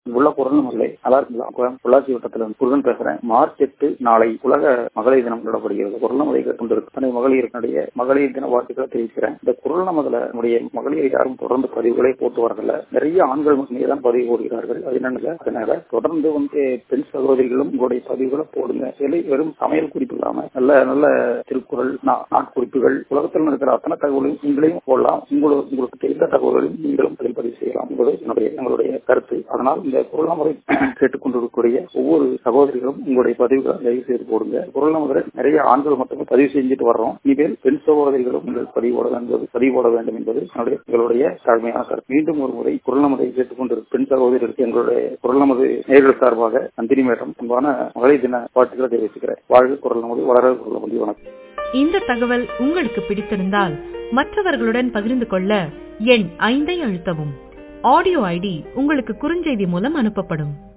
உள்ள குரல் இல்லை நல்லா இருக்குங்களா பொள்ளாச்சி வட்டத்துல முருகன் பேசுறேன் மார்ச் எட்டு நாளை உலக மகளிர் தினம் கொண்டாடப்படுகிறது குரல் நமதை கேட்டுக்கொண்டிருக்கு தனது மகளிருடைய மகளிர் தின வாழ்த்துக்களை தெரிவிக்கிறேன் இந்த குரல் நமதுல நம்முடைய மகளிர் யாரும் தொடர்ந்து பதிவுகளை போட்டு வரதில்ல நிறைய ஆண்கள் மட்டுமே தான் பதிவு போடுகிறார்கள் அது என்னங்க அதனால தொடர்ந்து வந்து பெண் சகோதரிகளும் உங்களுடைய பதிவுகளை போடுங்க சிலை வெறும் சமையல் குறிப்பு இல்லாம நல்ல நல்ல திருக்குறள் நாட்குறிப்புகள் உலகத்தில் இருக்கிற அத்தனை தகவலையும் நீங்களையும் போடலாம் உங்களுக்கு உங்களுக்கு தெரிந்த தகவல்களையும் நீங்களும் பதில் பதிவு செய்யலாம் என்பது என்னுடைய எங்களுடைய கருத்து அதனால் இந்த குரல்நமுறை கேட்டுக்கொண்டிருக்கக்கூடிய ஒவ்வொரு சகோதரிகளும் உங்களுடைய பதிவுகளை தயவு செய்து போடுங்க குரல்நமுறை நிறைய ஆண்கள் மட்டுமே பதிவு செஞ்சுட்டு வர்றோம் இனிமேல் பெண் சகோதரிகளும் நீங்கள் பதிவு போட வேண்டும் பதிவு போட வேண்டும் என்பது என்னுடைய எங்களுடைய தாழ்மையான கருத்து மீண்டும் ஒரு முறை குரல்நமுறை கேட்டுக்கொண்டிருக்கும் பெண் சகோதரிகளுக்கு எங்களுடைய குரல்நமது நேர்கள் சார்பாக நந்தினி மேடம் அன்பான மகளிர் தின வாழ்த்துக்களை தெரிவிச்சுக்கிறேன் வாழ்க குரல் நமது வளர குரல் மதி வணக்கம் இந்த தகவல் உங்களுக்கு பிடித்திருந்தால் மற்றவர்களுடன் பகிர்ந்து கொள்ள எண் ஐந்தை அழுத்தவும் ஆடியோ ஐடி உங்களுக்கு குறுஞ்செய்தி மூலம் அனுப்பப்படும்